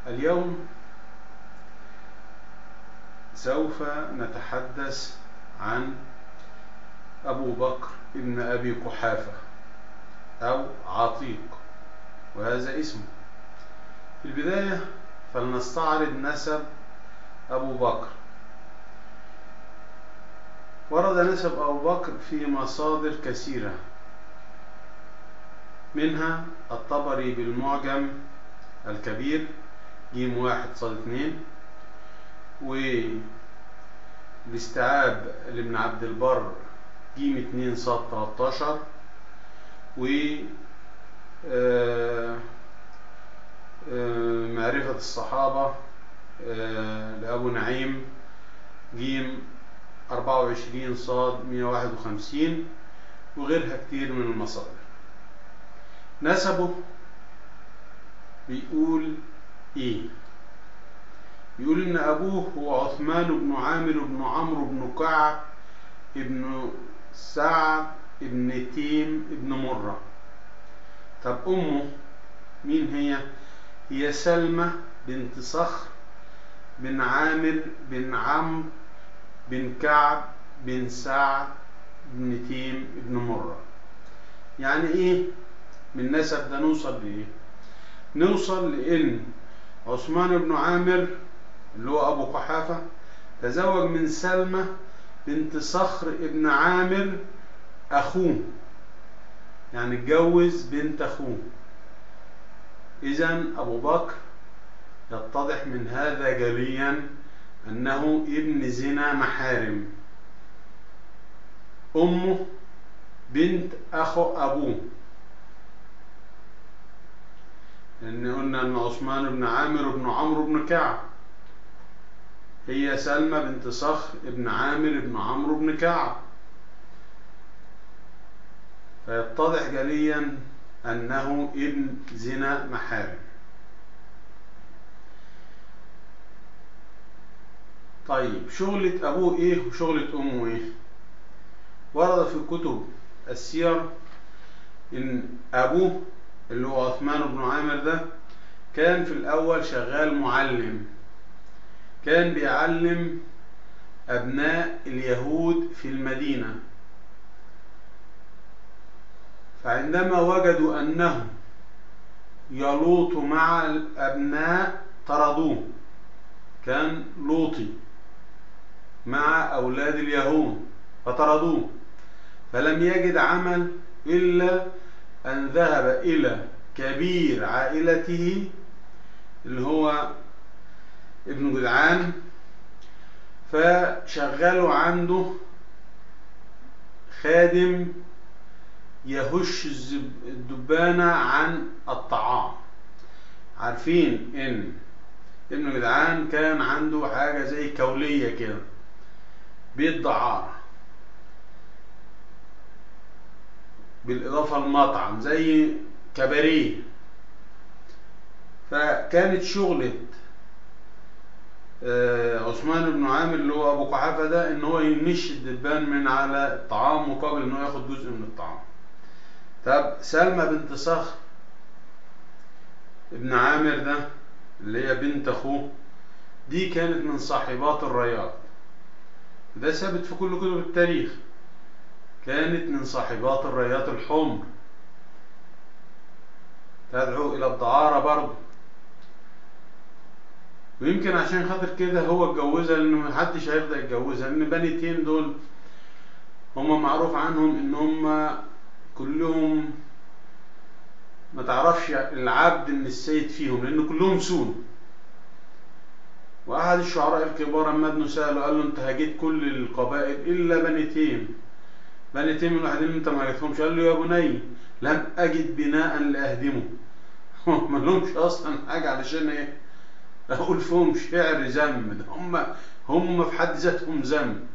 اليوم سوف نتحدث عن أبو بكر ابن أبي قحافة أو عتيق وهذا اسمه في البداية فلنستعرض نسب أبو بكر ورد نسب أبو بكر في مصادر كثيرة منها الطبري بالمعجم الكبير جيم واحد صاد اتنين والاستيعاب لابن عبد البر جيم اتنين صاد تلاتاشر و معرفة الصحابة لأبو نعيم جيم أربعة وعشرين صاد مية واحد وخمسين وغيرها كتير من المصادر نسبه بيقول ايه بيقول ان ابوه هو عثمان بن عامر بن عمرو بن كعب ابن سعد ابن تيم ابن مرة طب امه مين هي هي سلمى بنت صخر بن عامر بن عمرو بن كعب بن سعد بن تيم ابن مرة يعني ايه من نسب ده نوصل لايه نوصل لان عثمان بن عامر اللي هو ابو قحافة تزوج من سلمى بنت صخر ابن عامر اخوه يعني اتجوز بنت اخوه اذا ابو بكر يتضح من هذا جليا انه ابن زنا محارم امه بنت اخو ابوه لان قلنا ان عثمان بن عامر بن عمرو بن كعب هي سلمى بنت صخر ابن عامر بن عمرو بن كعب فيتضح جليا انه ابن زنا محارم طيب شغلة ابوه ايه وشغلة امه ايه ورد في كتب السير ان ابوه اللي هو عثمان بن عامر ده كان في الاول شغال معلم كان بيعلم ابناء اليهود في المدينة فعندما وجدوا انه يلوط مع الابناء طردوه كان لوطي مع اولاد اليهود فطردوه فلم يجد عمل الا أن ذهب إلى كبير عائلته اللي هو ابن جدعان فشغلوا عنده خادم يهش الدبانة عن الطعام عارفين ان ابن جدعان كان عنده حاجة زي كولية كده بيت دعارة بالإضافة لمطعم زي كباريه فكانت شغلة عثمان بن عامر اللي هو أبو قحافة ده إن هو ينش الدبان من على الطعام مقابل إن هو ياخد جزء من الطعام طب سلمى بنت صخر ابن عامر ده اللي هي بنت أخوه دي كانت من صاحبات الرياض ده ثابت في كل كتب التاريخ كانت من صاحبات الرايات الحمر تدعو إلى الدعارة برضه ويمكن عشان خاطر كده هو اتجوزها لأنه محدش هيرضى يتجوزها لأن بني تيم دول هم معروف عنهم إن هم كلهم ما تعرفش العبد من السيد فيهم لأن كلهم سون وأحد الشعراء الكبار أما ابنه سأله قال له أنت هجيت كل القبائل إلا بني تيم بني تيم الوحيدين اللي انت ما عرفتهمش قال له يا بني لم اجد بناء لاهدمه ما لهمش اصلا حاجه علشان ايه اقول فيهم شعر ذم ده هم هم في حد ذاتهم ذم